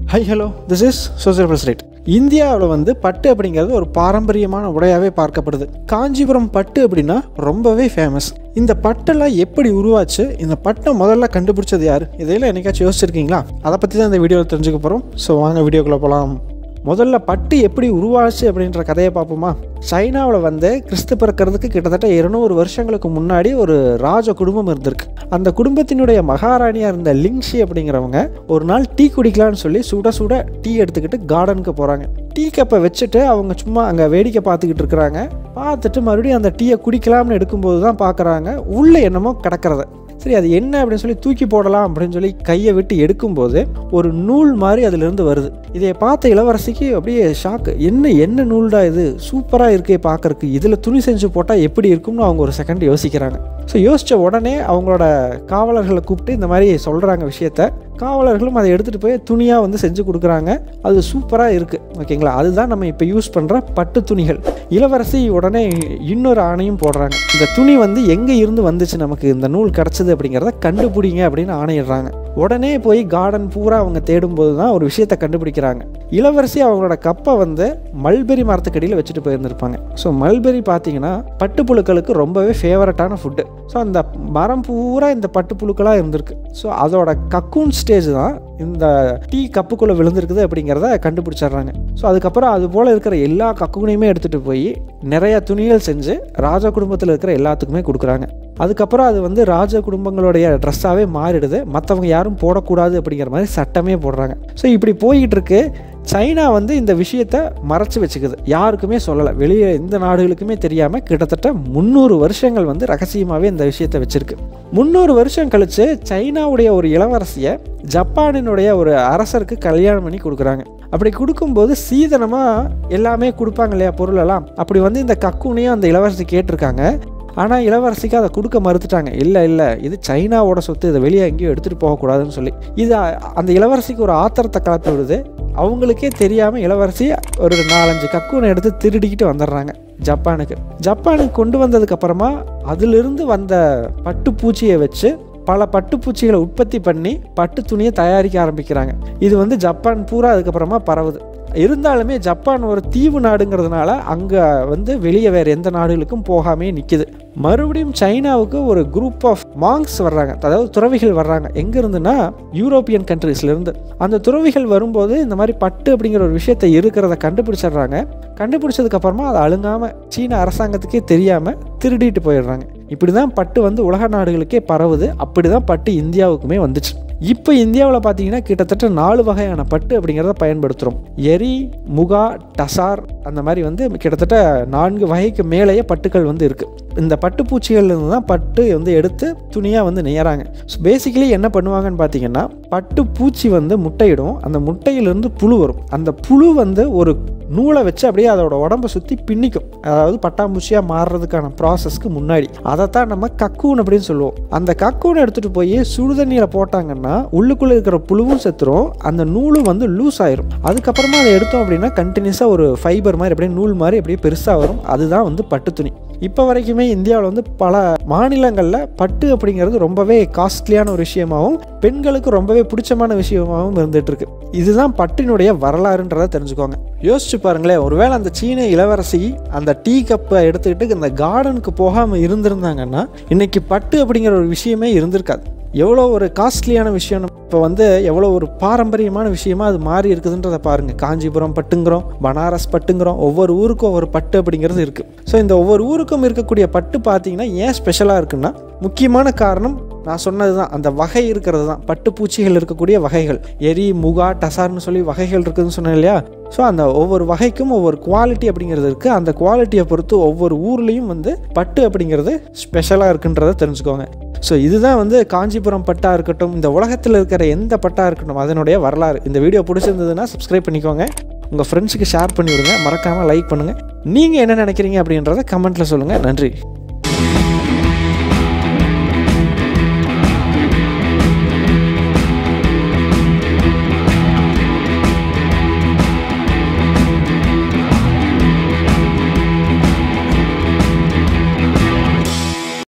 high hello this is social president இந்தியாவில் வந்து பட்டு அப்படிங்கிறது ஒரு பாரம்பரியமான உடையாகவே பார்க்கப்படுது காஞ்சிபுரம் பட்டு அப்படின்னா ரொம்பவே ஃபேமஸ் இந்த பட்டெல்லாம் எப்படி உருவாச்சு இந்த பட்டை முதல்ல கண்டுபிடிச்சது யார் இதையெல்லாம் என்னைக்காச்சும் யோசிச்சிருக்கீங்களா அதை பற்றி தான் இந்த வீடியோவில் தெரிஞ்சுக்க போகிறோம் ஸோ வாங்க வீடியோக்குள்ளே போகலாம் முதல்ல பட்டு எப்படி உருவாச்சு அப்படின்ற கதையை பார்ப்போமா சைனாவில் வந்து கிறிஸ்து பிறக்கிறதுக்கு கிட்டத்தட்ட இருநூறு வருஷங்களுக்கு முன்னாடி ஒரு ராஜ குடும்பம் இருந்திருக்கு அந்த குடும்பத்தினுடைய மகாராணியாக இருந்த லிங்ஷி அப்படிங்கிறவங்க ஒரு நாள் டீ குடிக்கலான்னு சொல்லி சுட சுட டீ எடுத்துக்கிட்டு கார்டனுக்கு போகிறாங்க டீ கப்பை வச்சுட்டு அவங்க சும்மா அங்கே வேடிக்கை பார்த்துக்கிட்டு இருக்கிறாங்க பார்த்துட்டு மறுபடியும் அந்த டீயை குடிக்கலாம்னு எடுக்கும்போது தான் பார்க்குறாங்க உள்ளே என்னமோ கிடக்கிறத சரி அது என்ன அப்படின்னு சொல்லி தூக்கி போடலாம் அப்படின்னு சொல்லி கையை விட்டு எடுக்கும்போது ஒரு நூல் மாதிரி அதிலிருந்து வருது இதை பார்த்த இளவரசிக்கு அப்படியே ஷாக்கு என்ன என்ன நூல்டா இது சூப்பராக இருக்கே பார்க்கறக்கு இதில் துணி செஞ்சு போட்டால் எப்படி இருக்கும்னு அவங்க ஒரு செகண்ட் யோசிக்கிறாங்க ஸோ யோசித்த உடனே அவங்களோட காவலர்களை கூப்பிட்டு இந்த மாதிரி சொல்கிறாங்க விஷயத்த காவலர்களும் அதை எடுத்துகிட்டு போய் துணியாக வந்து செஞ்சு கொடுக்குறாங்க அது சூப்பராக இருக்குது ஓகேங்களா அதுதான் நம்ம இப்போ யூஸ் பண்ணுற பட்டு துணிகள் இளவரசி உடனே இன்னொரு ஆணையும் போடுறாங்க இந்த துணி வந்து எங்கே இருந்து வந்துச்சு நமக்கு இந்த நூல் கிடச்சிது அப்படிங்கிறத கண்டுபிடிங்க அப்படின்னு ஆணையிடுறாங்க உடனே போய் கார்டன் பூரா அவங்க தேடும்போது தான் ஒரு விஷயத்தை கண்டுபிடிக்கிறாங்க இளவரசி அவங்களோட கப்பை வந்து மல்பெரி மரத்துக்கடியில் வச்சுட்டு போயிருந்திருப்பாங்க ஸோ மல்பெரி பார்த்தீங்கன்னா பட்டுப்புழுக்களுக்கு ரொம்பவே ஃபேவரட்டான ஃபுட்டு ஸோ அந்த மரம் பூரா இந்த பட்டுப்புழுக்களாக இருந்திருக்கு ஸோ அதோட கக்கூன் ஸ்டேஜ் தான் இந்த டீ கப்புக்குள்ளே விழுந்திருக்குது அப்படிங்கிறத கண்டுபிடிச்சிடுறாங்க ஸோ அதுக்கப்புறம் அது போல் இருக்கிற எல்லா கக்கூனையுமே எடுத்துகிட்டு போய் நிறைய துணிகள் செஞ்சு ராஜ குடும்பத்தில் இருக்கிற எல்லாத்துக்குமே கொடுக்குறாங்க அதுக்கப்புறம் அது வந்து ராஜ குடும்பங்களுடைய ட்ரெஸ்ஸாகவே மாறிடுது மற்றவங்க யாரும் போடக்கூடாது அப்படிங்கிற மாதிரி சட்டமே போடுறாங்க ஸோ இப்படி போய்கிட்டு இருக்கு சைனா வந்து இந்த விஷயத்தை மறைச்சு வச்சுக்குது யாருக்குமே சொல்லலை வெளியே எந்த நாடுகளுக்குமே தெரியாமல் கிட்டத்தட்ட முந்நூறு வருஷங்கள் வந்து ரகசியமாகவே இந்த விஷயத்தை வச்சுருக்கு முந்நூறு வருஷம் கழித்து சைனாவுடைய ஒரு இளவரசியை ஜப்பானினுடைய ஒரு அரசருக்கு கல்யாணம் பண்ணி கொடுக்குறாங்க அப்படி கொடுக்கும்போது சீதனமாக எல்லாமே கொடுப்பாங்க இல்லையா பொருளெல்லாம் அப்படி வந்து இந்த கக்குனையும் அந்த இளவரசி கேட்டிருக்காங்க ஆனால் இளவரசிக்கு அதை கொடுக்க மறுத்துட்டாங்க இல்லை இல்லை இது சைனாவோட சொத்து இதை வெளியே எங்கேயும் எடுத்துகிட்டு போகக்கூடாதுன்னு சொல்லி இது அந்த இளவரசிக்கு ஒரு ஆத்திரத்தை கலப்பி விடுது அவங்களுக்கே தெரியாமல் இளவரசி ஒரு நாலஞ்சு கக்கூனை எடுத்து திருடிக்கிட்டு வந்துடுறாங்க ஜப்பானுக்கு ஜப்பானுக்கு கொண்டு வந்ததுக்கப்புறமா அதிலிருந்து வந்த பட்டுப்பூச்சியை வச்சு பல பட்டுப்பூச்சிகளை உற்பத்தி பண்ணி பட்டு துணியை தயாரிக்க ஆரம்பிக்கிறாங்க இது வந்து ஜப்பான் பூரா அதுக்கப்புறமா பரவுது இருந்தாலுமே ஜப்பான் ஒரு தீவு நாடுங்கிறதுனால அங்கே வந்து வெளியே வேறு எந்த நாடுகளுக்கும் போகாமே நிற்கிது மறுபடியும் சைனாவுக்கு ஒரு குரூப் ஆஃப் மாங்ஸ் வர்றாங்க அதாவது துறவிகள் வர்றாங்க எங்கேருந்துன்னா யூரோப்பியன் கண்ட்ரீஸ்லேருந்து அந்த துறவிகள் வரும்போது இந்த மாதிரி பட்டு அப்படிங்கிற ஒரு விஷயத்தை இருக்கிறத கண்டுபிடிச்சிடுறாங்க கண்டுபிடிச்சதுக்கப்புறமா அதை அழுங்காமல் சீன அரசாங்கத்துக்கே தெரியாமல் திருடிட்டு போயிடுறாங்க இப்படி தான் பட்டு வந்து உலக நாடுகளுக்கே பரவுது அப்படி தான் பட்டு இந்தியாவுக்குமே வந்துச்சு இப்போ இந்தியாவில் பார்த்தீங்கன்னா கிட்டத்தட்ட நாலு வகையான பட்டு அப்படிங்கிறத பயன்படுத்துகிறோம் எரி முகா டசார் அந்த மாதிரி வந்து கிட்டத்தட்ட நான்கு வகைக்கு மேலேயே பட்டுக்கள் வந்து இருக்குது இந்த பட்டுப்பூச்சிகள்லேருந்து தான் பட்டு வந்து எடுத்து துணியாக வந்து நெய்யறாங்க ஸோ பேசிக்கலி என்ன பண்ணுவாங்கன்னு பார்த்தீங்கன்னா பட்டு பூச்சி வந்து முட்டையிடும் அந்த முட்டையிலேருந்து புழு வரும் அந்த புழு வந்து ஒரு நூலை வச்சு அப்படியே அதோட உடம்பை சுற்றி பின்னிக்கும் அதாவது பட்டாம்பூச்சியாக மாறுறதுக்கான ப்ராசஸ்க்கு முன்னாடி அதைத்தான் நம்ம கக்கூன் அப்படின்னு சொல்லுவோம் அந்த கக்கூனை எடுத்துகிட்டு போய் சுடுதண்ணியில் போட்டாங்கன்னா உள்ளுக்குள்ளே இருக்கிற புழுவும் செத்துரும் அந்த நூலும் வந்து லூஸ் ஆயிரும் அதுக்கப்புறமா அதை எடுத்தோம் அப்படின்னா கண்டினியூஸாக ஒரு ஃபைபர் மாதிரி அப்படியே நூல் மாதிரி அப்படியே பெருசாக வரும் அதுதான் வந்து பட்டு துணி இப்போ வரைக்குமே இந்தியாவில் வந்து பல மாநிலங்களில் பட்டு அப்படிங்கிறது ரொம்பவே காஸ்ட்லியான ஒரு விஷயமாகவும் பெண்களுக்கு ரொம்பவே பிடிச்சமான விஷயமாகவும் இருந்துட்டு இருக்கு இதுதான் பட்டினுடைய வரலாறுன்றதை தெரிஞ்சுக்கோங்க யோசிச்சு பாருங்களேன் ஒருவேளை அந்த சீன இளவரசி அந்த டீ கப்பை எடுத்துக்கிட்டு இந்த கார்டனுக்கு போகாமல் இருந்திருந்தாங்கன்னா இன்னைக்கு பட்டு அப்படிங்கிற ஒரு விஷயமே இருந்திருக்காது எவ்வளோ ஒரு காஸ்ட்லியான விஷயம் இப்போ வந்து எவ்வளோ ஒரு பாரம்பரியமான விஷயமா அது மாறி இருக்குதுன்றதை பாருங்கள் காஞ்சிபுரம் பட்டுங்கிறோம் பனாரஸ் பட்டுங்கிறோம் ஒவ்வொரு ஊருக்கும் ஒவ்வொரு பட்டு அப்படிங்கிறது இருக்குது ஸோ இந்த ஒவ்வொரு ஊருக்கும் இருக்கக்கூடிய பட்டு பார்த்தீங்கன்னா ஏன் ஸ்பெஷலாக இருக்குன்னா முக்கியமான காரணம் நான் சொன்னது தான் அந்த வகை இருக்கிறது தான் பட்டு பூச்சிகள் இருக்கக்கூடிய வகைகள் எரி முகா டசார்னு சொல்லி வகைகள் இருக்குதுன்னு சொன்னேன் இல்லையா ஸோ அந்த ஒவ்வொரு வகைக்கும் ஒவ்வொரு குவாலிட்டி அப்படிங்கிறது இருக்குது அந்த குவாலிட்டியை பொறுத்து ஒவ்வொரு ஊர்லேயும் வந்து பட்டு அப்படிங்கிறது ஸ்பெஷலாக இருக்குன்றதை தெரிஞ்சுக்கோங்க ஸோ இதுதான் வந்து காஞ்சிபுரம் பட்டா இருக்கட்டும் இந்த உலகத்தில் இருக்கிற எந்த பட்டா இருக்கட்டும் அதனுடைய வரலாறு இந்த வீடியோ பிடிச்சிருந்ததுன்னா சப்ஸ்கிரைப் பண்ணிக்கோங்க உங்கள் ஃப்ரெண்ட்ஸுக்கு ஷேர் பண்ணி விடுங்க மறக்காமல் லைக் பண்ணுங்கள் நீங்கள் என்ன நினைக்கிறீங்க அப்படின்றத கமெண்ட்டில் சொல்லுங்கள் நன்றி